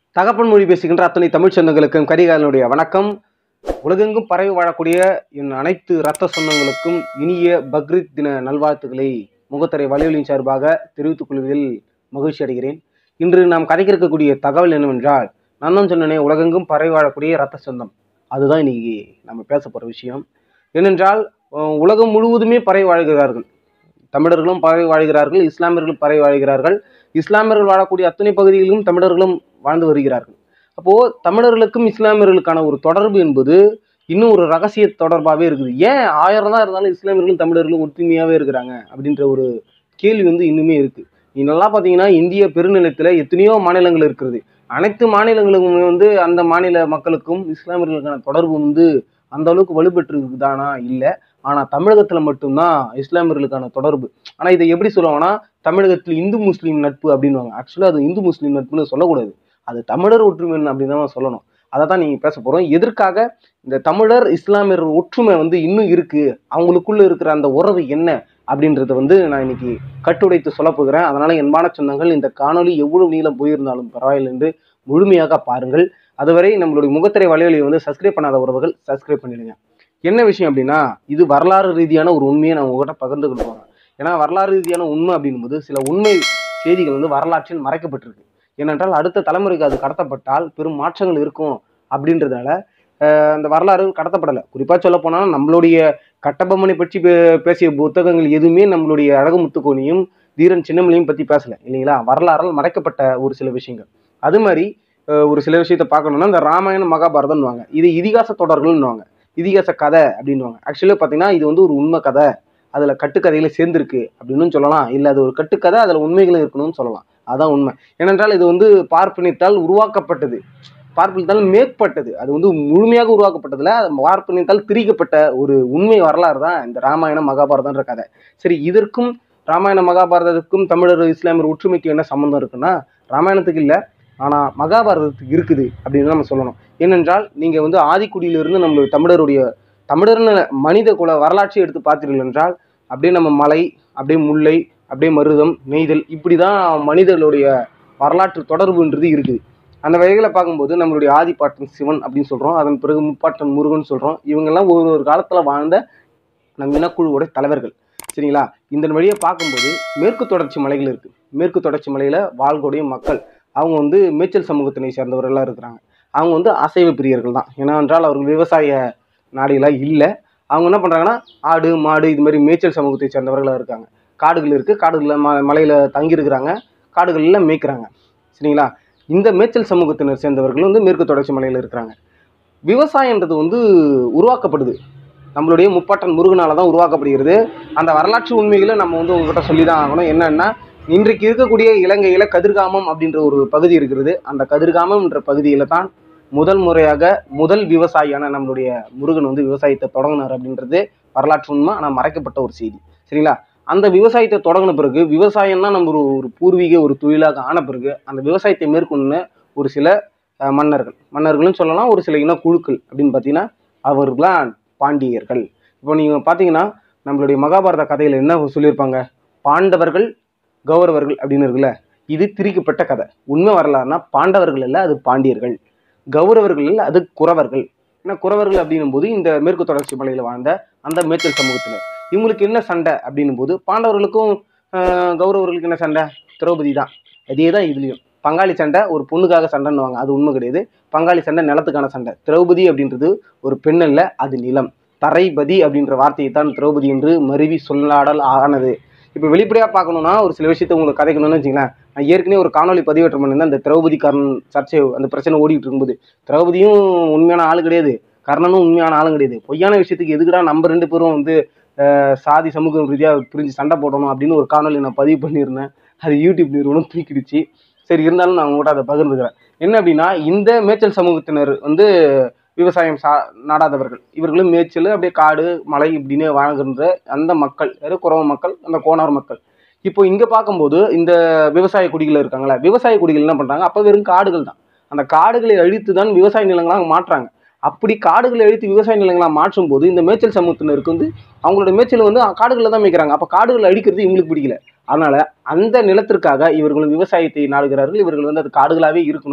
தகப்பன் மொழி பேசுகின்ற அத்தனை தமிழ் சொந்தங்களுக்கும் கரிகாலனுடைய வணக்கம் உலகெங்கும் பரவி வாழக்கூடிய என் அனைத்து ரத்த சொந்தங்களுக்கும் இனிய பக்ரீத் தின நல்வாழ்த்துக்களை முகத்தரை வலியுலின் சார்பாக தெரிவித்துக் கொள்வதில் மகிழ்ச்சி அடைகிறேன் இன்று நாம் கதைக்க இருக்கக்கூடிய தகவல் என்னவென்றால் நான் தான் சொன்னேனே உலகெங்கும் பரவி வாழக்கூடிய ரத்த சொந்தம் அதுதான் இன்னைக்கு நம்ம பேச போகிற விஷயம் ஏனென்றால் அஹ், உலகம் முழுவதுமே பரவி வாழ்கிறார்கள் தமிழர்களும் பரவி வாழ்கிறார்கள் இஸ்லாமியர்களும் பரவி வாழ்கிறார்கள் இஸ்லாமியர்கள் வாழக்கூடிய அத்தனை பகுதிகளிலும் தமிழர்களும் வாழ்ந்து வருகிறார்கள் அப்போ தமிழர்களுக்கும் இஸ்லாமியர்களுக்கான ஒரு தொடர்பு என்பது இன்னும் ஒரு ரகசிய தொடர்பாகவே இருக்குது ஏன் ஆயிரம் தான் இருந்தாலும் இஸ்லாமியர்களும் தமிழர்களும் ஒற்றுமையாகவே இருக்கிறாங்க அப்படின்ற ஒரு கேள்வி வந்து இன்னுமே இருக்கு நீ நல்லா பார்த்தீங்கன்னா இந்திய பெருநிலத்தில் எத்தனையோ மாநிலங்கள் இருக்கிறது அனைத்து மாநிலங்களுமே வந்து அந்த மாநில மக்களுக்கும் இஸ்லாமியர்களுக்கான தொடர்பு வந்து அந்த அளவுக்கு வலுப்பெற்று இருக்குதானா இல்லை ஆனால் தமிழகத்தில் மட்டும்தான் இஸ்லாமியர்களுக்கான தொடர்பு ஆனால் இதை எப்படி சொல்லுவாங்கன்னா தமிழகத்தில் இந்து முஸ்லீம் நட்பு அப்படின்வாங்க ஆக்சுவலாக அது இந்து முஸ்லீம் நட்புன்னு சொல்லக்கூடாது அது தமிழர் ஒற்றுமை அப்படின்னு தான் சொல்லணும் அதை தான் நீங்கள் பேச போகிறோம் எதற்காக இந்த தமிழர் இஸ்லாமியர் ஒற்றுமை வந்து இன்னும் இருக்கு அவங்களுக்குள்ள இருக்கிற அந்த உறவு என்ன அப்படின்றத வந்து நான் இன்னைக்கு கட்டுடைத்து சொல்ல போகிறேன் அதனால என்பான சொந்தங்கள் இந்த காணொளி எவ்வளவு நீளம் போயிருந்தாலும் பரவாயில்லை என்று முழுமையாக பாருங்கள் அதுவரை நம்மளுடைய முகத்திரை வலைவலியை வந்து சப்ஸ்கிரைப் பண்ணாத உறவுகள் சப்ஸ்கிரைப் பண்ணிடுங்க என்ன விஷயம் அப்படின்னா இது வரலாறு ரீதியான ஒரு உண்மையை நான் உங்ககிட்ட பகிர்ந்துக்கிட்டு போகிறேன் ஏன்னா வரலாறு ரீதியான உண்மை அப்படின்போது சில உண்மை செய்திகள் வந்து வரலாற்றில் மறைக்கப்பட்டிருக்கு ஏனென்றால் அடுத்த தலைமுறைக்கு அது கடத்தப்பட்டால் பெரும் மாற்றங்கள் இருக்கும் அப்படின்றதால அஹ், அந்த வரலாறு கடத்தப்படலை குறிப்பாக சொல்ல போனால் நம்மளுடைய கட்டபொம்மனை பற்றி பே- பேசிய புத்தகங்கள் எதுவுமே நம்மளுடைய அழகு முத்துக்கோனியும் தீரன் சின்னமலையும் பற்றி பேசலை இல்லைங்களா வரலாறால் மறைக்கப்பட்ட ஒரு சில விஷயங்கள் அது மாதிரி அஹ், ஒரு சில விஷயத்த பார்க்கணும்னா இந்த ராமாயணம் மகாபாரதம்னுவாங்க இது இதிகாச தொடர்கள்னுவாங்க இதிகாச கதை அப்படின்வாங்க ஆக்சுவலாக பார்த்தீங்கன்னா இது வந்து ஒரு உண்மை கதை அதில் கட்டுக்கதைகளை சேர்ந்துருக்கு அப்படின்னு சொல்லலாம் இல்லை அது ஒரு கட்டுக்கதை அதில் உண்மைகளும் இருக்கணும்னு சொல்லலாம் அதான் உண்மை ஏனென்றால் இது வந்து பார்ப்பனித்தால் உருவாக்கப்பட்டது பார்ப்பனித்தால் மேற்பட்டது அது வந்து முழுமையாக உருவாக்கப்பட்டதில் பார்ப்பனித்தால் திரிக்கப்பட்ட ஒரு உண்மை வரலாறு தான் இந்த ராமாயணம் மகாபாரதம்ன்ற கதை சரி இதற்கும் ராமாயண மகாபாரதத்துக்கும் தமிழர் இஸ்லாமியர் ஒற்றுமைக்கு என்ன சம்மந்தம் இருக்குன்னா ராமாயணத்துக்கு இல்லை ஆனால் மகாபாரதத்துக்கு இருக்குது அப்படின்னு நம்ம சொல்லணும் ஏனென்றால் நீங்கள் வந்து ஆதிக்குடியிலிருந்து நம்ம தமிழருடைய தமிழர்னு மனித குல வரலாற்றை எடுத்து பார்த்தீர்கள் என்றால் அப்படியே நம்ம மலை அப்படியே முல்லை அப்படியே மருதம் நெய்தல் இப்படி தான் மனிதர்களுடைய வரலாற்று தொடர்புன்றது இருக்குது அந்த வகையில் பார்க்கும்போது நம்மளுடைய ஆதிப்பாட்டன் சிவன் அப்படின்னு சொல்கிறோம் அதன் பிறகு முப்பாட்டன் முருகன் சொல்கிறோம் இவங்கெல்லாம் ஒரு ஒரு காலத்தில் வாழ்ந்த நம் இனக்குழுவோட தலைவர்கள் சரிங்களா இந்த வழியை பார்க்கும்போது மேற்கு தொடர்ச்சி மலைகள் இருக்குது மேற்கு தொடர்ச்சி மலையில் வாழ்கூடிய மக்கள் அவங்க வந்து மேய்ச்சல் சமூகத்தினை சேர்ந்தவர்களாக இருக்கிறாங்க அவங்க வந்து அசைவ பிரியர்கள் தான் ஏனென்றால் அவர்கள் விவசாய நாடுகளாக இல்லை அவங்க என்ன பண்ணுறாங்கன்னா ஆடு மாடு இது மாதிரி மேய்ச்சல் சமூகத்தை சேர்ந்தவர்களாக இருக்காங்க காடுகள் இருக்குது காடுகளில் ம மலையில் தங்கியிருக்கிறாங்க காடுகளில் மேய்க்கிறாங்க சரிங்களா இந்த மேய்ச்சல் சமூகத்தினர் சேர்ந்தவர்கள் வந்து மேற்கு தொடர்ச்சி மலையில் இருக்கிறாங்க விவசாயன்றது வந்து உருவாக்கப்படுது நம்மளுடைய முப்பாட்டன் முருகனால தான் உருவாக்கப்படுகிறது அந்த வரலாற்று உண்மைகளை நம்ம வந்து உங்ககிட்ட சொல்லி தான் ஆகணும் என்னன்னா இன்றைக்கு இருக்கக்கூடிய இலங்கையில் கதிர்காமம் அப்படின்ற ஒரு பகுதி இருக்கிறது அந்த கதிர்காமம் என்ற பகுதியில் தான் முதல் முறையாக முதல் விவசாயியான நம்மளுடைய முருகன் வந்து விவசாயத்தை தொடங்கினார் அப்படின்றது வரலாற்று உண்மை ஆனால் மறைக்கப்பட்ட ஒரு செய்தி சரிங்களா அந்த விவசாயத்தை தொடங்கின பிறகு விவசாயம் தான் நம்ம ஒரு ஒரு பூர்வீக ஒரு தொழிலாக ஆன பிறகு அந்த விவசாயத்தை மேற்கொண்ட ஒரு சில அஹ், மன்னர்கள் மன்னர்களும் சொல்லலாம் ஒரு சில இனக்குழுக்கள் அப்படின்னு பார்த்தீங்கன்னா அவர்களாம் பாண்டியர்கள் இப்போ நீங்கள் பார்த்தீங்கன்னா நம்மளுடைய மகாபாரத கதையில் என்ன சொல்லியிருப்பாங்க பாண்டவர்கள் கௌரவர்கள் அப்படின்னு இருக்குல்ல இது திரிக்கப்பட்ட கதை உண்மை வரலாறுனா பாண்டவர்கள் இல்லை அது பாண்டியர்கள் கௌரவர்கள் இல்லை அது குறவர்கள் ஏன்னா குறவர்கள் அப்படின்னும் போது இந்த மேற்கு தொடர்ச்சி மலையில் வாழ்ந்த அந்த மேய்ச்சல் சமூகத்தினர் இவங்களுக்கு என்ன சண்டை அப்படின்னும் போது பாண்டவர்களுக்கும் ஆஹ், கௌரவர்களுக்கு என்ன சண்டை திரௌபதி தான் அதே தான் இதுலேயும் பங்காளி சண்டை ஒரு பொண்ணுக்காக சண்டைன்னுவாங்க அது உண்மை கிடையாது பங்காளி சண்டை நிலத்துக்கான சண்டை திரௌபதி அப்படின்றது ஒரு பெண் அல்ல அது நிலம் தரைபதி அப்படின்ற வார்த்தையை தான் திரௌபதி என்று மருவி சொல்லாடல் ஆனது இப்போ வெளிப்படையாக பார்க்கணும்னா ஒரு சில விஷயத்தை உங்களுக்கு கதைக்கணும்னு வச்சுங்களேன் நான் ஏற்கனவே ஒரு காணொலி பதிவேற்றம் பண்ணியிருந்தேன் அந்த திரௌபதி கர்ணன் சர்ச்சை அந்த பிரச்சனை ஓடிட்டு இருக்கும்போது திரௌபதியும் உண்மையான ஆள் கிடையாது கர்ணனும் உண்மையான ஆளும் கிடையாது பொய்யான விஷயத்துக்கு எதுக்குடா நம்ம ரெண்டு பேரும் வந்து அஹ், சாதி சமூக ரீதியாக பிரிஞ்சு சண்டை போடணும் அப்படின்னு ஒரு காணொலி நான் பதிவு பண்ணியிருந்தேன் அது யூடியூப் நிறுவனம் தூக்கிடுச்சு சரி இருந்தாலும் நான் உங்கள்கிட்ட அதை பகிர்ந்துக்கிறேன் என்ன அப்படின்னா இந்த மேய்ச்சல் சமூகத்தினர் வந்து விவசாயம் சா நாடாதவர்கள் இவர்களும் மேய்ச்சல் அப்படியே காடு மலை இப்படின்னு வாழ்கின்ற அந்த மக்கள் யாரு குறவ மக்கள் அந்த கோனார் மக்கள் இப்போ இங்கே பார்க்கும்போது இந்த விவசாய குடிகள் இருக்காங்களா விவசாய குடிகள் என்ன பண்ணுறாங்க அப்போ வெறும் காடுகள் தான் அந்த காடுகளை அழித்து தான் விவசாய நிலங்களாக மாற்றுறாங்க அப்படி காடுகளை அழித்து விவசாய நிலங்களாக மாற்றும் போது இந்த மேய்ச்சல் சமூகத்தினருக்கு வந்து அவங்களோட மேய்ச்சல் வந்து காடுகளில் தான் மேய்க்கிறாங்க அப்போ காடுகளை அழிக்கிறது இவங்களுக்கு பிடிக்கல அதனால அந்த நிலத்திற்காக இவர்கள் விவசாயத்தை நாடுகிறார்கள் இவர்கள் வந்து அது காடுகளாகவே இருக்கணும்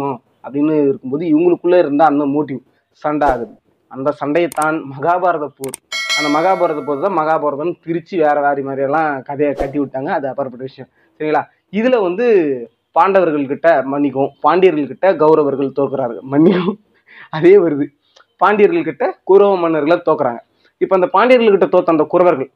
அப்படின்னு இருக்கும்போது இவங்களுக்குள்ளே இருந்த அந்த மோட்டிவ் சண்டை ஆகுது அந்த சண்டையைத்தான் மகாபாரத போர் அந்த மகாபாரத போர் தான் மகாபாரதம் பிரித்து வேற வேறு மாதிரியெல்லாம் கதையை கட்டி விட்டாங்க அது அப்புறப்பட்ட விஷயம் சரிங்களா இதில் வந்து பாண்டவர்கள்கிட்ட மன்னிக்கும் பாண்டியர்கள்கிட்ட கௌரவர்கள் தோக்குறார்கள் மன்னிக்கும் அதே வருது பாண்டியர்கள்கிட்ட குரவ மன்னர்களை தோக்குறாங்க இப்போ அந்த பாண்டியர்கள்கிட்ட தோத்த அந்த குறவர்கள்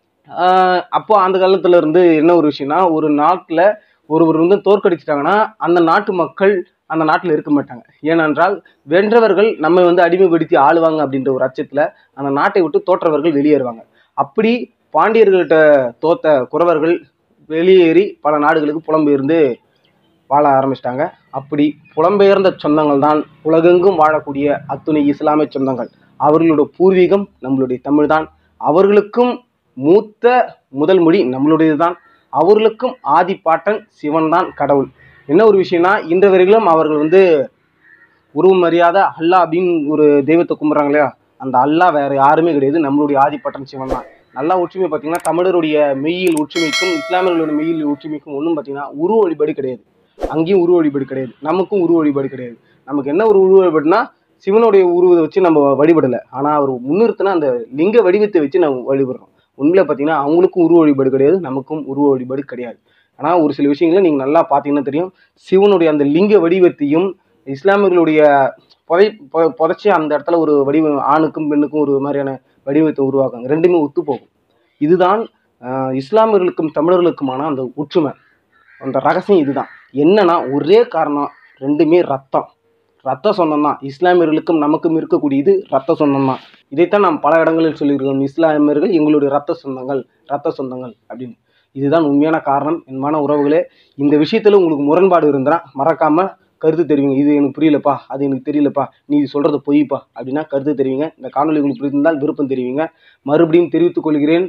ஆஹ் அப்போ அந்த காலத்துல இருந்து என்ன ஒரு விஷயம்னா ஒரு நாட்டில் ஒருவர் வந்து தோற்கடிச்சிட்டாங்கன்னா அந்த நாட்டு மக்கள் அந்த நாட்டில் இருக்க மாட்டாங்க ஏனென்றால் வென்றவர்கள் நம்ம வந்து அடிமைப்படுத்தி ஆளுவாங்க அப்படின்ற ஒரு அச்சத்தில் அந்த நாட்டை விட்டு தோற்றவர்கள் வெளியேறுவாங்க அப்படி பாண்டியர்கள்கிட்ட தோத்த குறவர்கள் வெளியேறி பல நாடுகளுக்கு புலம்பெயர்ந்து வாழ ஆரம்பிச்சிட்டாங்க அப்படி புலம்பெயர்ந்த சொந்தங்கள் தான் உலகெங்கும் வாழக்கூடிய அத்துணை இஸ்லாமிய சொந்தங்கள் அவர்களோட பூர்வீகம் நம்மளுடைய தமிழ் தான் அவர்களுக்கும் மூத்த முதல் மொழி நம்மளுடையது தான் அவர்களுக்கும் ஆதிப்பாட்டன் சிவன் தான் கடவுள் என்ன ஒரு விஷயம்னா இன்று வரையிலும் அவர்கள் வந்து உருவம் அறியாத அல்லாஹ் அப்படின்னு ஒரு தெய்வத்தை கும்பிட்றாங்க இல்லையா அந்த அல்லாஹ் வேற யாருமே கிடையாது நம்மளுடைய ஆதிப்பட்டன் சிவன் தான் நல்லா ஒற்றுமை பார்த்தீங்கன்னா தமிழருடைய மெய்யில் ஒற்றுமைக்கும் இஸ்லாமியர்களுடைய மெய்யில் ஒற்றுமைக்கும் ஒன்றும் பார்த்தீங்கன்னா உருவ வழிபாடு கிடையாது அங்கேயும் உருவ வழிபாடு கிடையாது நமக்கும் உருவ வழிபாடு கிடையாது நமக்கு என்ன ஒரு உருவ வழிபாடுனா சிவனுடைய உருவத்தை வச்சு நம்ம வழிபடலை ஆனால் அவர் முன்னிறுத்தின அந்த லிங்க வடிவத்தை வச்சு நம்ம வழிபடுறோம் உண்மையில பார்த்தீங்கன்னா அவங்களுக்கும் உருவ வழிபாடு கிடையாது நமக்கும் உருவ வழிபாடு கிடையாது ஆனால் ஒரு சில விஷயங்களை நீங்கள் நல்லா பார்த்தீங்கன்னா தெரியும் சிவனுடைய அந்த லிங்க வடிவத்தையும் இஸ்லாமியர்களுடைய புதை பொ- புதைச்சி அந்த இடத்துல ஒரு வடிவம் ஆணுக்கும் பெண்ணுக்கும் ஒரு மாதிரியான வடிவத்தை உருவாக்குங்க ரெண்டுமே ஒத்து போகும் இதுதான் ஆஹ், இஸ்லாமியர்களுக்கும் தமிழர்களுக்குமான அந்த ஒற்றுமை அந்த ரகசியம் இதுதான் என்னன்னா ஒரே காரணம் ரெண்டுமே ரத்தம் ரத்த சொந்தம் தான் இஸ்லாமியர்களுக்கும் நமக்கும் இருக்கக்கூடியது ரத்த சொந்தம் தான் இதைத்தான் நாம் பல இடங்களில் சொல்லியிருக்கோம் இஸ்லாமியர்கள் எங்களுடைய ரத்த சொந்தங்கள் ரத்த சொந்தங்கள் அப்படின்னு இதுதான் உண்மையான காரணம் என்மான உறவுகளே இந்த விஷயத்துல உங்களுக்கு முரண்பாடு இருந்தா மறக்காம கருத்து தெரிவிங்க இது எனக்கு புரியலப்பா அது எனக்கு தெரியலப்பா நீ இது சொல்றது பொய்ப்பா அப்படின்னா கருத்து தெரிவிங்க இந்த காணொலி உங்களுக்கு புரிந்தால் விருப்பம் தெரிவிங்க மறுபடியும் தெரிவித்துக் கொள்கிறேன்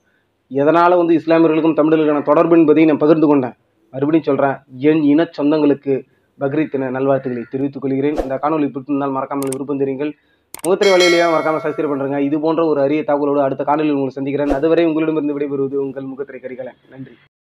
எதனால வந்து இஸ்லாமியர்களுக்கும் தமிழர்களுக்கான தொடர்பு என்பதை நான் பகிர்ந்து கொண்டேன் மறுபடியும் சொல்றேன் என் இன சொந்தங்களுக்கு பக்ரீத் தின நல்வாழ்த்துக்களை தெரிவித்துக் கொள்கிறேன் இந்த காணொலி பிடித்திருந்தால் மறக்காமல் விருப்பம் தெரியுங்கள் முகத்திரை வழியிலேயே மறக்காம சப்ஸ்கிரைப் பண்ணுறேங்க இது போன்ற ஒரு அரிய தகவலோடு அடுத்த காணொலியில் உங்களை சந்திக்கிறேன் அதுவரை உங்களிடமிருந்து விடைபெறுவது உங்கள் முகத்திரை கரிகாலன் நன்றி